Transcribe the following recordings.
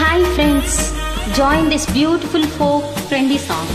Hi friends, join this beautiful folk trendy song.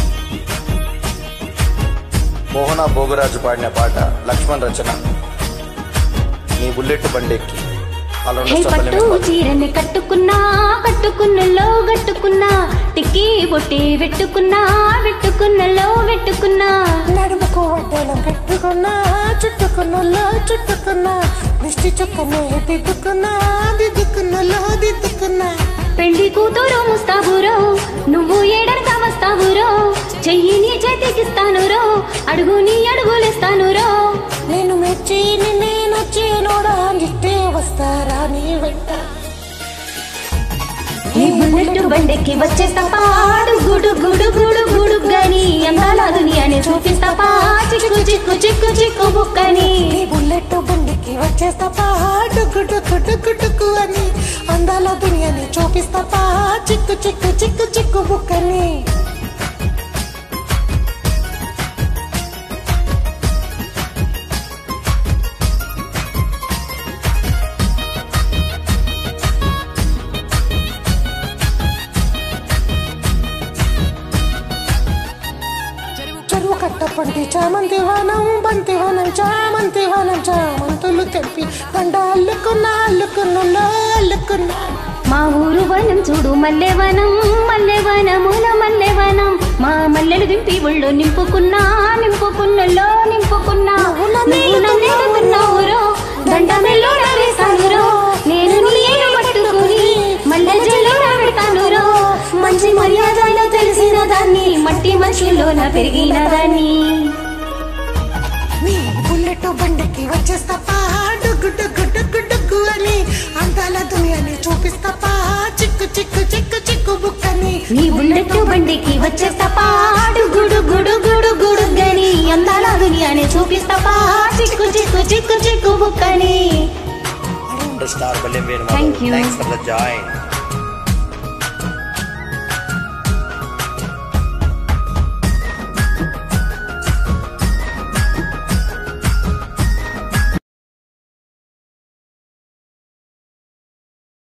మోహన భోగరాజు పాడిన పాట లక్ష్మణ్ రచన నీ బుల్లెట్ బండెక్కి హే పట్టు చీరని కట్టుకున్నా కట్టుకున్నలో కట్టుకున్నా టిక్కీ బొట్టి పెట్టుకున్నా పెట్టుకున్నలో పెట్టుకున్నా నడుముకు వడ్డలం పెట్టుకున్నా చుట్టుకున్నలో చుట్టుకున్నా దిష్టి చుక్కను దిద్దుకున్నా దిద్దుకున్నలో దిద్దుకున్నా పెళ్లి కూతురు ముస్తాబురో నువ్వు ఏడనక వస్తావురో చెయ్యి నీ చేతికిస్తాను రో అడుగు నీ అడుగులేస్తాను రో నేను మెచ్చి నిన్నే నచ్చి నోడా నిట్టే వస్తారా నీ వెంట నీ బుల్లెట్ బండెక్కి వచ్చేస్తా పాడు గుడు గుడు గుడు గుడు గని అందాల దునియాని చూపిస్తా పా చిక్కు చిక్కు చిక్కు చిక్కు బుక్కని నీ బుల్లెట్ బండికి వచ్చేస్తా పాడు గుడ్డు గుడ్డు గుడ్డుకు అని అందాల దునియాని చూపిస్తా పా చిక్కు చిక్కు చిక్కు చిక్కు బుక్కని చెరువు కట్ట పంటి చామంతి వనం బంతి వనం చామంతి వనం చామంతులు తెంపి బండ అల్లుకున్నా అల్లుకున్నా అల్లుకున్నా మా ఊరు వనం చూడు మల్లెవనం మల్లెవనముల మల్లెవనం మా మల్లెలు దింపి ఒళ్ళు నింపుకున్నా నింపుకున్నలో నింపుకున్నా నువ్వు నన్నెడుతున్నావురో దండమెల్లో వేసానురో నేను నీరు పట్టుకుని మల్లె జల్లు పెడతానురో మంచి మర్యాదలో తెలిసిన దాన్ని మట్టి మనుషుల్లోన పెరిగిన దాన్ని నీ బుల్లెట్ బండికి వచ్చేస్తా పాడు గుడ్డు గుడ్డు గుడ్డుకు అని అందాల దునియాని చూపిస్తా పా చిక్కు చిక్కు చిక్కు చిక్కు బుక్కని నీ బుల్లెట్ బండికి వచ్చేస్తా పాడు గుడు గుడు గుడు గుడు గని అందాల దునియాని చూపిస్తా పా చిక్కు చిక్కు చిక్కు చిక్కు బుక్కని star Ballem Venu Thank you. Thanks for the join